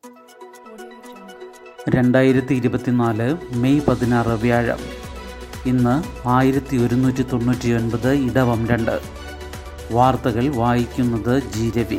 രണ്ടായിരത്തി ഇരുപത്തിനാല് മെയ് പതിനാറ് വ്യാഴം ഇന്ന് ആയിരത്തി ഒരുന്നൂറ്റി തൊണ്ണൂറ്റി ഒൻപത് ഇടവം രണ്ട് വാർത്തകൾ വായിക്കുന്നത് G Ravi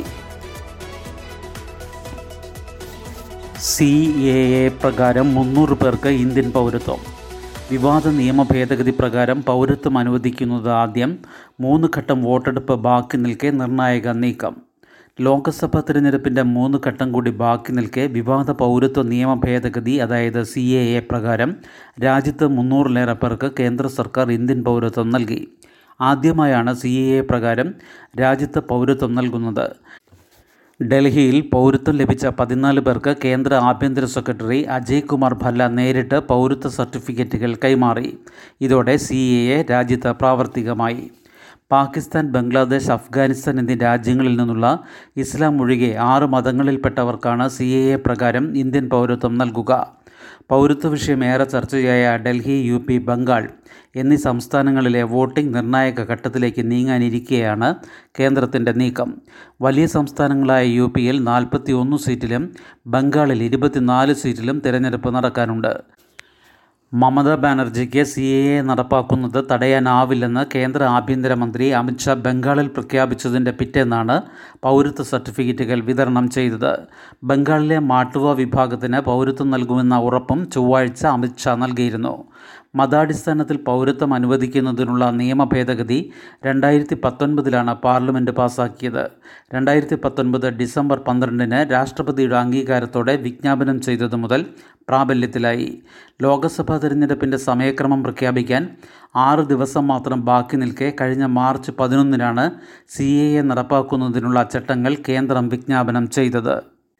C A A പ്രകാരം മുന്നൂറ് പേർക്ക് ഇന്ത്യൻ പൗരത്വം വിവാദ നിയമ ഭേദഗതി പ്രകാരം പൗരത്വം അനുവദിക്കുന്നത് ആദ്യം മൂന്ന് ഘട്ടം വോട്ടെടുപ്പ് ബാക്കി നിൽക്കെ നിർണായക നീക്കം ലോക്സഭാ തിരഞ്ഞെടുപ്പിൻ്റെ മൂന്ന് ഘട്ടം കൂടി ബാക്കി നിൽക്കെ വിവാദ പൗരത്വ നിയമ ഭേദഗതി അതായത് സി എ എ പ്രകാരം രാജ്യത്ത് മുന്നൂറിലേറെ പേർക്ക് കേന്ദ്ര സർക്കാർ ഇന്ത്യൻ പൗരത്വം നൽകി ആദ്യമായാണ് സി എ എ പ്രകാരം രാജ്യത്ത് പൗരത്വം നൽകുന്നത് ഡൽഹിയിൽ പൗരത്വം ലഭിച്ച പതിനാല് പേർക്ക് കേന്ദ്ര ആഭ്യന്തര സെക്രട്ടറി അജയ് കുമാർ ഭല്ല നേരിട്ട് പൗരത്വ സർട്ടിഫിക്കറ്റുകൾ കൈമാറി ഇതോടെ സി എ എ രാജ്യത്ത് പ്രാവർത്തികമായി പാകിസ്ഥാൻ ബംഗ്ലാദേശ് അഫ്ഗാനിസ്ഥാൻ എന്നീ രാജ്യങ്ങളിൽ നിന്നുള്ള ഇസ്ലാം ഒഴികെ ആറ് മതങ്ങളിൽപ്പെട്ടവർക്കാണ് സി എ എ പ്രകാരം ഇന്ത്യൻ പൗരത്വം നൽകുക പൗരത്വ വിഷയം ഏറെ ചർച്ചയായ ഡൽഹി യു പി ബംഗാൾ എന്നീ സംസ്ഥാനങ്ങളിലെ വോട്ടിംഗ് നിർണായക ഘട്ടത്തിലേക്ക് നീങ്ങാനിരിക്കെയാണ് കേന്ദ്രത്തിൻ്റെ നീക്കം വലിയ സംസ്ഥാനങ്ങളായ യു പിയിൽ നാൽപ്പത്തി ഒന്ന് സീറ്റിലും ബംഗാളിൽ ഇരുപത്തിനാല് സീറ്റിലും തിരഞ്ഞെടുപ്പ് നടക്കാനുണ്ട് മമതാ ബാനർജിക്ക് സി എ എ നടപ്പാക്കുന്നത് തടയാനാവില്ലെന്ന് കേന്ദ്ര ആഭ്യന്തരമന്ത്രി അമിത്ഷാ ബംഗാളിൽ പ്രഖ്യാപിച്ചതിൻ്റെ പിറ്റേന്നാണ് പൗരത്വ സർട്ടിഫിക്കറ്റുകൾ വിതരണം ചെയ്തത് ബംഗാളിലെ മാട്ടുവ വിഭാഗത്തിന് പൗരത്വം നൽകുമെന്ന ഉറപ്പും ചൊവ്വാഴ്ച അമിത്ഷാ നൽകിയിരുന്നു മതാടിസ്ഥാനത്തിൽ പൗരത്വം അനുവദിക്കുന്നതിനുള്ള നിയമ ഭേദഗതി രണ്ടായിരത്തി പത്തൊൻപതിലാണ് പാർലമെൻറ്റ് പാസാക്കിയത് രണ്ടായിരത്തി പത്തൊൻപത് ഡിസംബർ പന്ത്രണ്ടിന് രാഷ്ട്രപതിയുടെ അംഗീകാരത്തോടെ വിജ്ഞാപനം ചെയ്തതു മുതൽ പ്രാബല്യത്തിലായി ലോക്സഭാ തിരഞ്ഞെടുപ്പിൻ്റെ സമയക്രമം പ്രഖ്യാപിക്കാൻ ആറ് ദിവസം മാത്രം ബാക്കി നിൽക്കെ കഴിഞ്ഞ മാർച്ച് പതിനൊന്നിനാണ് സി എ എ നടപ്പാക്കുന്നതിനുള്ള ചട്ടങ്ങൾ കേന്ദ്രം വിജ്ഞാപനം ചെയ്തത്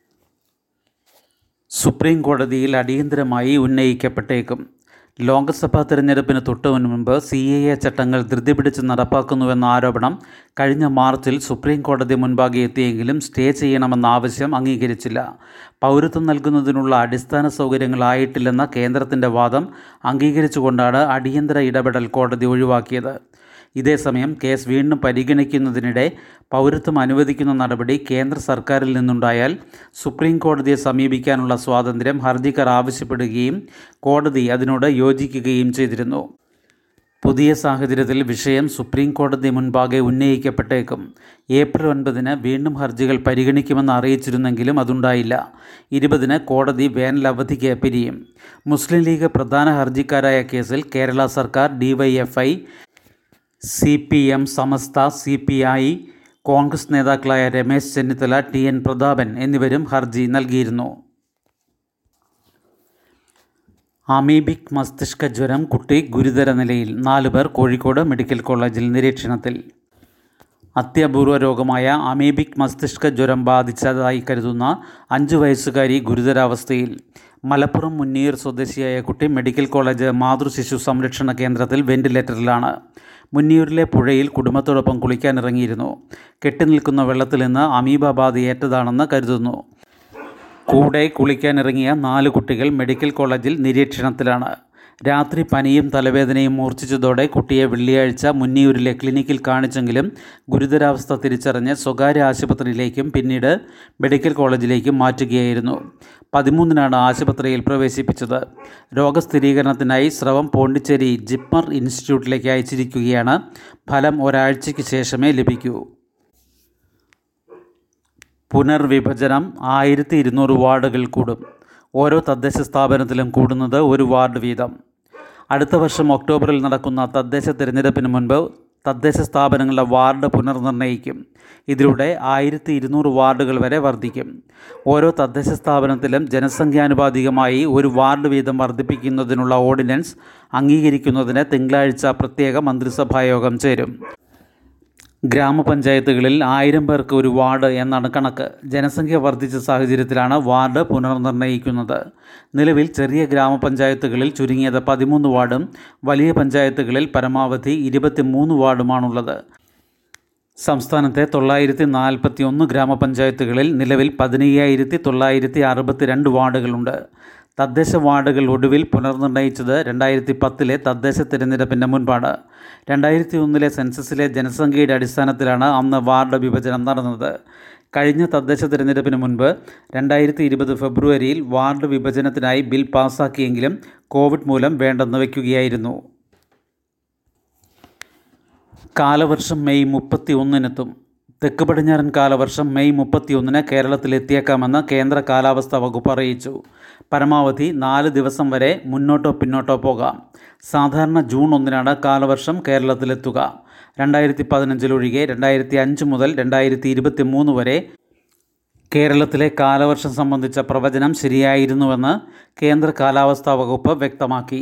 സുപ്രീം കോടതിയിൽ അടിയന്തരമായി ഉന്നയിക്കപ്പെട്ടേക്കും ലോക്സഭാ തിരഞ്ഞെടുപ്പിന് തൊട്ടു മുൻപ് സി എ എ ചട്ടങ്ങൾ ധൃതി പിടിച്ച് നടപ്പാക്കുന്നുവെന്ന ആരോപണം കഴിഞ്ഞ മാർച്ചിൽ സുപ്രീം കോടതി മുൻപാകെ എത്തിയെങ്കിലും സ്റ്റേ ചെയ്യണമെന്ന ആവശ്യം അംഗീകരിച്ചില്ല പൗരത്വം നൽകുന്നതിനുള്ള അടിസ്ഥാന സൗകര്യങ്ങളായിട്ടില്ലെന്ന കേന്ദ്രത്തിൻ്റെ വാദം അംഗീകരിച്ചുകൊണ്ടാണ് അടിയന്തര ഇടപെടൽ കോടതി ഒഴിവാക്കിയത് ഇതേസമയം കേസ് വീണ്ടും പരിഗണിക്കുന്നതിനിടെ പൗരത്വം അനുവദിക്കുന്ന നടപടി കേന്ദ്ര സർക്കാരിൽ നിന്നുണ്ടായാൽ സുപ്രീം കോടതിയെ സമീപിക്കാനുള്ള സ്വാതന്ത്ര്യം ഹർജിക്കാർ ആവശ്യപ്പെടുകയും കോടതി അതിനോട് യോജിക്കുകയും ചെയ്തിരുന്നു പുതിയ സാഹചര്യത്തിൽ വിഷയം സുപ്രീം കോടതി മുൻപാകെ ഉന്നയിക്കപ്പെട്ടേക്കും ഏപ്രിൽ ഒൻപതിന് വീണ്ടും ഹർജികൾ പരിഗണിക്കുമെന്ന് അറിയിച്ചിരുന്നെങ്കിലും അതുണ്ടായില്ല ഇരുപതിന് കോടതി വേനൽ അവധിക്ക് പിരിയും മുസ്ലിം ലീഗ് പ്രധാന ഹർജിക്കാരായ കേസിൽ കേരള സർക്കാർ DYFI C P M Samastha C P I Congress നേതാക്കളായ രമേശ് ചെന്നിത്തല ടി എൻ പ്രതാപൻ എന്നിവരും ഹർജി നൽകിയിരുന്നു അമീബിക് മസ്തിഷ്ക ജ്വരം കുട്ടി ഗുരുതര നിലയിൽ നാല് പേർ കോഴിക്കോട് മെഡിക്കൽ കോളേജിൽ നിരീക്ഷണത്തിൽ അത്യപൂർവ രോഗമായ അമീബിക് മസ്തിഷ്ക ജ്വരം ബാധിച്ചതായി കരുതുന്ന അഞ്ച് വയസ്സുകാരി ഗുരുതരാവസ്ഥയിൽ മലപ്പുറം മുന്നീർ സ്വദേശിയായ കുട്ടി മെഡിക്കൽ കോളേജ് മാതൃശിശു സംരക്ഷണ കേന്ദ്രത്തിൽ വെന്റിലേറ്ററിലാണ് മുന്നിയൂരിലെ പുഴയിൽ കുടുംബത്തോടൊപ്പം കുളിക്കാനിറങ്ങിയിരുന്നു കെട്ടിനിൽക്കുന്ന വെള്ളത്തിൽ നിന്ന് അമീബ ബാധ ഏറ്റതാണെന്ന് കരുതുന്നു കൂടെ കുളിക്കാനിറങ്ങിയ നാല് കുട്ടികൾ മെഡിക്കൽ കോളേജിൽ നിരീക്ഷണത്തിലാണ് രാത്രി പനിയും തലവേദനയും മൂർച്ഛിച്ചതോടെ കുട്ടിയെ വെള്ളിയാഴ്ച മുന്നിയൂരിലെ ക്ലിനിക്കിൽ കാണിച്ചെങ്കിലും ഗുരുതരാവസ്ഥ തിരിച്ചറിഞ്ഞ് സ്വകാര്യ ആശുപത്രിയിലേക്കും പിന്നീട് മെഡിക്കൽ കോളേജിലേക്കും മാറ്റുകയായിരുന്നു പതിമൂന്നിനാണ് ആശുപത്രിയിൽ പ്രവേശിപ്പിച്ചത് രോഗസ്ഥിരീകരണത്തിനായി സ്രവം പോണ്ടിച്ചേരി ജിപ്മർ ഇൻസ്റ്റിറ്റ്യൂട്ടിലേക്ക് അയച്ചിരിക്കുകയാണ് ഫലം ഒരാഴ്ചയ്ക്ക് ശേഷമേ ലഭിക്കൂ പുനർവിഭജനം ആയിരത്തി ഇരുന്നൂറ് വാർഡുകൾ കൂടും ഓരോ തദ്ദേശ സ്ഥാപനത്തിലും കൂടുന്നത് ഒരു വാർഡ് വീതം അടുത്ത വർഷം ഒക്ടോബറിൽ നടക്കുന്ന തദ്ദേശ തിരഞ്ഞെടുപ്പിന് മുൻപ് തദ്ദേശ സ്ഥാപനങ്ങളുടെ വാർഡ് പുനർനിർണ്ണയിക്കും ഇതിലൂടെ ആയിരത്തി ഇരുന്നൂറ് വാർഡുകൾ വരെ വർദ്ധിക്കും ഓരോ തദ്ദേശ സ്ഥാപനത്തിലും ജനസംഖ്യാനുപാതികമായി ഒരു വാർഡ് വീതം വർദ്ധിപ്പിക്കുന്നതിനുള്ള ഓർഡിനൻസ് അംഗീകരിക്കുന്നതിന് തിങ്കളാഴ്ച പ്രത്യേക മന്ത്രിസഭായോഗം ചേരും ഗ്രാമപഞ്ചായത്തുകളിൽ ആയിരം പേർക്ക് ഒരു വാർഡ് എന്നാണ് കണക്ക് ജനസംഖ്യ വർദ്ധിച്ച സാഹചര്യത്തിലാണ് വാർഡ് പുനർനിർണ്ണയിക്കുന്നത് നിലവിൽ ചെറിയ ഗ്രാമപഞ്ചായത്തുകളിൽ ചുരുങ്ങിയത് പതിമൂന്ന് വാർഡും വലിയ പഞ്ചായത്തുകളിൽ പരമാവധി ഇരുപത്തിമൂന്ന് വാർഡുമാണുള്ളത് സംസ്ഥാനത്തെ തൊള്ളായിരത്തി നാൽപ്പത്തി ഒന്ന് ഗ്രാമപഞ്ചായത്തുകളിൽ നിലവിൽ പതിനയ്യായിരത്തി തൊള്ളായിരത്തി അറുപത്തിരണ്ട് വാർഡുകളുണ്ട് തദ്ദേശ വാർഡുകൾ ഒടുവിൽ പുനർനിർണയിച്ചത് രണ്ടായിരത്തി പത്തിലെ തദ്ദേശ തിരഞ്ഞെടുപ്പിൻ്റെ മുൻപാണ് രണ്ടായിരത്തി ഒന്നിലെ സെൻസസിലെ ജനസംഖ്യയുടെ അടിസ്ഥാനത്തിലാണ് അന്ന് വാർഡ് വിഭജനം നടന്നത് കഴിഞ്ഞ തദ്ദേശ തിരഞ്ഞെടുപ്പിന് മുൻപ് രണ്ടായിരത്തി ഇരുപത് ഫെബ്രുവരിയിൽ വാർഡ് വിഭജനത്തിനായി ബിൽ പാസാക്കിയെങ്കിലും കോവിഡ് മൂലം വേണ്ടെന്ന് വയ്ക്കുകയായിരുന്നു കാലവർഷം മെയ് മുപ്പത്തി ഒന്നിനെത്തും തെക്ക് പടിഞ്ഞാറൻ കാലവർഷം മെയ് മുപ്പത്തിയൊന്നിന് കേരളത്തിലെത്തിയേക്കാമെന്ന് കേന്ദ്ര കാലാവസ്ഥാ വകുപ്പ് അറിയിച്ചു പരമാവധി നാല് ദിവസം വരെ മുന്നോട്ടോ പിന്നോട്ടോ പോകാം സാധാരണ ജൂൺ ഒന്നിനാണ് കാലവർഷം കേരളത്തിലെത്തുക രണ്ടായിരത്തി പതിനഞ്ചിലൊഴികെ രണ്ടായിരത്തി അഞ്ച് മുതൽ രണ്ടായിരത്തി ഇരുപത്തി മൂന്ന് വരെ കേരളത്തിലെ കാലവർഷം സംബന്ധിച്ച പ്രവചനം ശരിയായിരുന്നുവെന്ന് കേന്ദ്ര കാലാവസ്ഥാ വകുപ്പ് വ്യക്തമാക്കി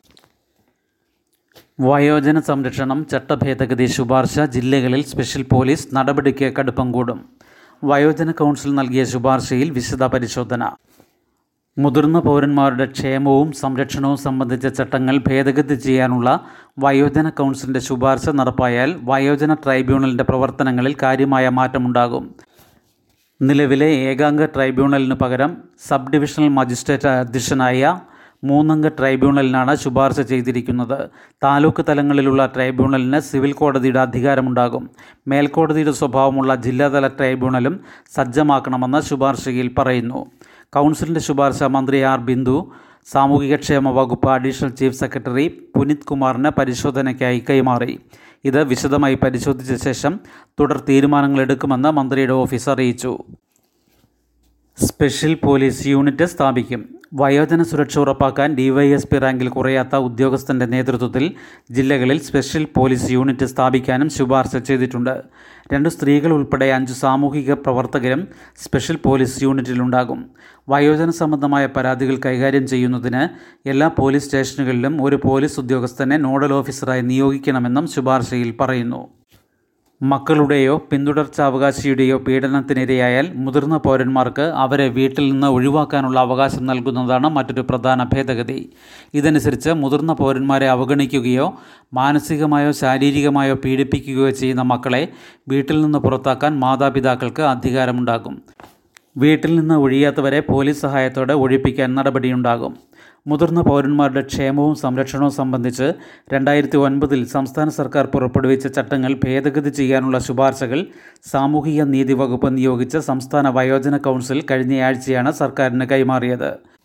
വയോജന സംരക്ഷണം ചട്ടഭേദഗതി ശുപാർശ ജില്ലകളിൽ സ്പെഷ്യൽ പോലീസ് നടപടിക്ക് കടുപ്പം കൂടും വയോജന കൗൺസിൽ നൽകിയ ശുപാർശയിൽ വിശദ പരിശോധന മുതിർന്ന പൗരന്മാരുടെ ക്ഷേമവും സംരക്ഷണവും സംബന്ധിച്ച ചട്ടങ്ങൾ ഭേദഗതി ചെയ്യാനുള്ള വയോജന കൗൺസിലിൻ്റെ ശുപാർശ നടപ്പായാൽ വയോജന ട്രൈബ്യൂണലിൻ്റെ പ്രവർത്തനങ്ങളിൽ കാര്യമായ മാറ്റമുണ്ടാകും നിലവിലെ ഏകാംഗ ട്രൈബ്യൂണലിന് പകരം സബ് ഡിവിഷണൽ മജിസ്ട്രേറ്റ് അധ്യക്ഷനായ മൂന്നംഗ ട്രൈബ്യൂണലിനാണ് ശുപാർശ ചെയ്തിരിക്കുന്നത് താലൂക്ക് തലങ്ങളിലുള്ള ട്രൈബ്യൂണലിന് സിവിൽ കോടതിയുടെ അധികാരമുണ്ടാകും മേൽക്കോടതിയുടെ സ്വഭാവമുള്ള ജില്ലാതല ട്രൈബ്യൂണലും സജ്ജമാക്കണമെന്ന് ശുപാർശയിൽ പറയുന്നു കൗൺസിലിൻ്റെ ശുപാർശ മന്ത്രി ആർ ബിന്ദു സാമൂഹികക്ഷേമ വകുപ്പ് അഡീഷണൽ ചീഫ് സെക്രട്ടറി പുനിത് കുമാറിന് പരിശോധനയ്ക്കായി കൈമാറി ഇത് വിശദമായി പരിശോധിച്ച ശേഷം തുടർ തീരുമാനങ്ങൾ എടുക്കുമെന്ന് മന്ത്രിയുടെ ഓഫീസ് അറിയിച്ചു സ്പെഷ്യൽ പോലീസ് യൂണിറ്റ് സ്ഥാപിക്കും വയോജന സുരക്ഷ ഉറപ്പാക്കാൻ ഡിവൈഎസ്പി റാങ്കിൽ കുറയാത്ത ഉദ്യോഗസ്ഥൻ്റെ നേതൃത്വത്തിൽ ജില്ലകളിൽ സ്പെഷ്യൽ പോലീസ് യൂണിറ്റ് സ്ഥാപിക്കാനും ശുപാർശ ചെയ്തിട്ടുണ്ട് രണ്ട് സ്ത്രീകൾ ഉൾപ്പെടെ അഞ്ച് സാമൂഹിക പ്രവർത്തകരും സ്പെഷ്യൽ പോലീസ് യൂണിറ്റിലുണ്ടാകും വയോജന സംബന്ധമായ പരാതികൾ കൈകാര്യം ചെയ്യുന്നതിന് എല്ലാ പോലീസ് സ്റ്റേഷനുകളിലും ഒരു പോലീസ് ഉദ്യോഗസ്ഥനെ നോഡൽ ഓഫീസറായി നിയോഗിക്കണമെന്നും ശുപാർശയിൽ പറയുന്നു മക്കളുടെയോ പിന്തുടർച്ചാവകാശിയുടെയോ പീഡനത്തിനിരയായാൽ മുതിർന്ന പൗരന്മാർക്ക് അവരെ വീട്ടിൽ നിന്ന് ഒഴിവാക്കാനുള്ള അവകാശം നൽകുന്നതാണ് മറ്റൊരു പ്രധാന ഭേദഗതി ഇതനുസരിച്ച് മുതിർന്ന പൗരന്മാരെ അവഗണിക്കുകയോ മാനസികമായോ ശാരീരികമായോ പീഡിപ്പിക്കുകയോ ചെയ്യുന്ന മക്കളെ വീട്ടിൽ നിന്ന് പുറത്താക്കാൻ മാതാപിതാക്കൾക്ക് അധികാരമുണ്ടാകും വീട്ടിൽ നിന്ന് ഒഴിയാത്തവരെ പോലീസ് സഹായത്തോടെ ഒഴിപ്പിക്കാൻ നടപടിയുണ്ടാകും മുതിർന്ന പൗരന്മാരുടെ ക്ഷേമവും സംരക്ഷണവും സംബന്ധിച്ച് രണ്ടായിരത്തി ഒൻപതിൽ സംസ്ഥാന സർക്കാർ പുറപ്പെടുവിച്ച ചട്ടങ്ങൾ ഭേദഗതി ചെയ്യാനുള്ള ശുപാർശകൾ സാമൂഹിക നീതി വകുപ്പ് നിയോഗിച്ച സംസ്ഥാന വയോജന കൗൺസിൽ കഴിഞ്ഞയാഴ്ചയാണ് സർക്കാരിന് കൈമാറിയത്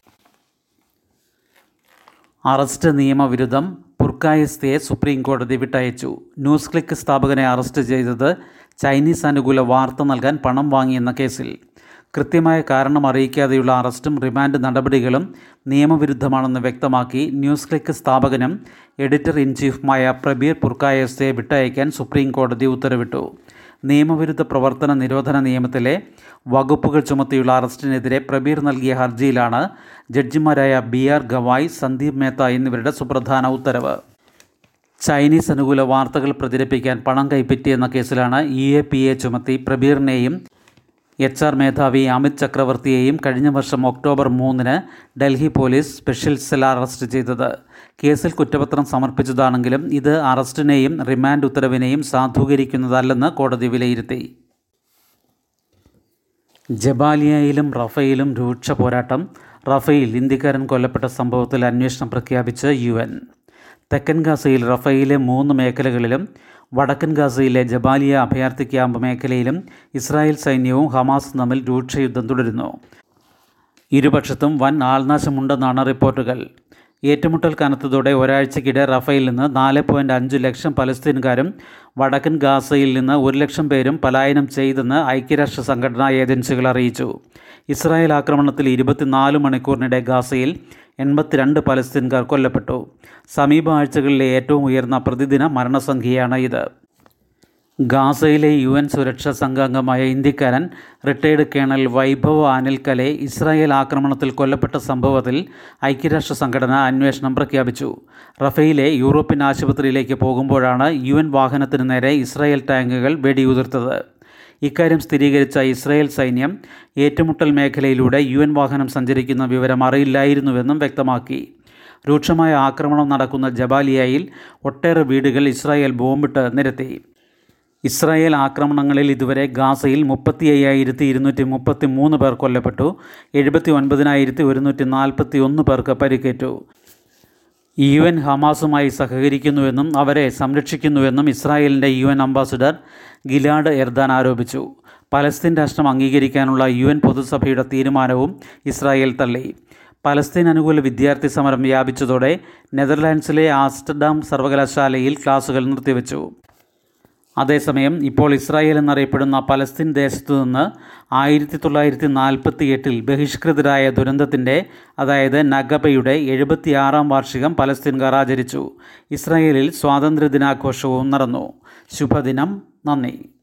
അറസ്റ്റ് നിയമവിരുദ്ധം പുർക്കായസ്തയെ സുപ്രീം കോടതി വിട്ടയച്ചു ന്യൂസ് ക്ലിക്ക് സ്ഥാപകനെ അറസ്റ്റ് ചെയ്തത് ചൈനീസ് അനുകൂല വാർത്ത നൽകാൻ പണം വാങ്ങിയെന്ന കേസിൽ കൃത്യമായ കാരണം അറിയിക്കാതെയുള്ള അറസ്റ്റും റിമാൻഡ് നടപടികളും നിയമവിരുദ്ധമാണെന്ന് വ്യക്തമാക്കി ന്യൂസ് ക്ലിക്ക് സ്ഥാപകനും എഡിറ്റർ ഇൻ ചീഫുമായ പ്രബീർ പുർക്കായസ്തയെ വിട്ടയക്കാൻ സുപ്രീം കോടതി ഉത്തരവിട്ടു നിയമവിരുദ്ധ പ്രവർത്തന നിരോധന നിയമത്തിലെ വകുപ്പുകൾ ചുമത്തിയുള്ള അറസ്റ്റിനെതിരെ പ്രബീർ നൽകിയ ഹർജിയിലാണ് ജഡ്ജിമാരായ ബി ആർ ഗവായ് സന്ദീപ് മേത്ത എന്നിവരുടെ സുപ്രധാന ഉത്തരവ് ചൈനീസ് അനുകൂല വാർത്തകൾ പ്രചരിപ്പിക്കാൻ പണം കൈപ്പറ്റിയെന്ന കേസിലാണ് ഇ എ പി എ ചുമത്തി പ്രബീറിനെയും എച്ച് ആർ മേധാവി അമിത് ചക്രവർത്തിയെയും കഴിഞ്ഞ വർഷം ഒക്ടോബർ മൂന്നിന് ഡൽഹി പോലീസ് സ്പെഷ്യൽ സെൽ അറസ്റ്റ് ചെയ്തത് കേസിൽ കുറ്റപത്രം സമർപ്പിച്ചതാണെങ്കിലും ഇത് അറസ്റ്റിനെയും റിമാൻഡ് ഉത്തരവിനെയും സാധൂകരിക്കുന്നതല്ലെന്ന് കോടതി വിലയിരുത്തി ജബാലിയയിലും റഫയിലും രൂക്ഷ പോരാട്ടം റഫയിൽ ഇന്ത്യക്കാരൻ കൊല്ലപ്പെട്ട സംഭവത്തിൽ അന്വേഷണം പ്രഖ്യാപിച്ച് യു എൻ തെക്കൻ ഗാസയിൽ റഫയിലെ മൂന്ന് മേഖലകളിലും വടക്കൻ ഗാസയിലെ ജബാലിയ അഭയാർത്ഥി ക്യാമ്പ് മേഖലയിലും ഇസ്രായേൽ സൈന്യവും ഹമാസും തമ്മിൽ രൂക്ഷയുദ്ധം തുടരുന്നു ഇരുപക്ഷത്തും വൻ ആൾനാശമുണ്ടെന്നാണ് റിപ്പോർട്ടുകൾ ഏറ്റുമുട്ടൽ കനത്തതോടെ ഒരാഴ്ചക്കിടെ റഫയിൽ നിന്ന് നാല് പോയിൻറ്റ് അഞ്ച് ലക്ഷം പലസ്തീൻകാരും വടക്കൻ ഗാസയിൽ നിന്ന് ഒരു ലക്ഷം പേരും പലായനം ചെയ്തെന്ന് ഐക്യരാഷ്ട്ര സംഘടനാ ഏജൻസികൾ അറിയിച്ചു ഇസ്രായേൽ ആക്രമണത്തിൽ ഇരുപത്തിനാല് മണിക്കൂറിനിടെ ഗാസയിൽ എൺപത്തിരണ്ട് പലസ്തീൻകാർ കൊല്ലപ്പെട്ടു സമീപ ആഴ്ചകളിലെ ഏറ്റവും ഉയർന്ന പ്രതിദിന മരണസംഖ്യയാണ് ഇത് ഗാസയിലെ യു എൻ സുരക്ഷാ സംഘാംഗമായ ഇന്ത്യക്കാരൻ retired colonel Vaibhav Anil Kale Israel ആക്രമണത്തിൽ കൊല്ലപ്പെട്ട സംഭവത്തിൽ ഐക്യരാഷ്ട്ര സംഘടന അന്വേഷണം പ്രഖ്യാപിച്ചു റഫയിലെ യൂറോപ്യൻ ആശുപത്രിയിലേക്ക് പോകുമ്പോഴാണ് യു എൻ വാഹനത്തിന് നേരെ ഇസ്രായേൽ ടാങ്കുകൾ വെടിയുതിർത്തത് ഇക്കാര്യം സ്ഥിരീകരിച്ച ഇസ്രായേൽ സൈന്യം ഏറ്റുമുട്ടൽ മേഖലയിലൂടെ യു എൻ വാഹനം സഞ്ചരിക്കുന്ന വിവരം അറിയില്ലായിരുന്നുവെന്നും വ്യക്തമാക്കി രൂക്ഷമായ ആക്രമണം നടക്കുന്ന ജബാലിയയിൽ ഒട്ടേറെ വീടുകൾ ഇസ്രായേൽ ബോംബിട്ട് നിരത്തി ഇസ്രായേൽ ആക്രമണങ്ങളിൽ ഇതുവരെ ഗാസയിൽ മുപ്പത്തി അയ്യായിരത്തി ഇരുന്നൂറ്റി മുപ്പത്തി മൂന്ന് പേർ കൊല്ലപ്പെട്ടു എഴുപത്തി ഒൻപതിനായിരത്തി ഒരുന്നൂറ്റി നാൽപ്പത്തി ഒന്ന് പേർക്ക് പരിക്കേറ്റു യു എൻ ഹമാസുമായി സഹകരിക്കുന്നുവെന്നും അവരെ സംരക്ഷിക്കുന്നുവെന്നും ഇസ്രായേലിൻ്റെ U N ambassador Gilad Erdan ആരോപിച്ചു പലസ്തീൻ രാഷ്ട്രം അംഗീകരിക്കാനുള്ള യു എൻ പൊതുസഭയുടെ തീരുമാനവും ഇസ്രായേൽ തള്ളി പലസ്തീൻ അനുകൂല വിദ്യാർത്ഥി സമരം വ്യാപിച്ചതോടെ നെതർലാൻഡ്സിലെ ആംസ്റ്റർഡാം സർവകലാശാലയിൽ ക്ലാസുകൾ നിർത്തിവെച്ചു അതേസമയം ഇപ്പോൾ ഇസ്രായേൽ എന്നറിയപ്പെടുന്ന പലസ്തീൻ ദേശത്തു നിന്ന് ആയിരത്തി തൊള്ളായിരത്തി നാൽപ്പത്തി എട്ടിൽ ബഹിഷ്കൃതരായ ദുരന്തത്തിൻ്റെ അതായത് നഗബയുടെ എഴുപത്തിയാറാം വാർഷികം പലസ്തീൻകാർ ആചരിച്ചു ഇസ്രായേലിൽ സ്വാതന്ത്ര്യദിനാഘോഷവും നടന്നു ശുഭദിനം നന്ദി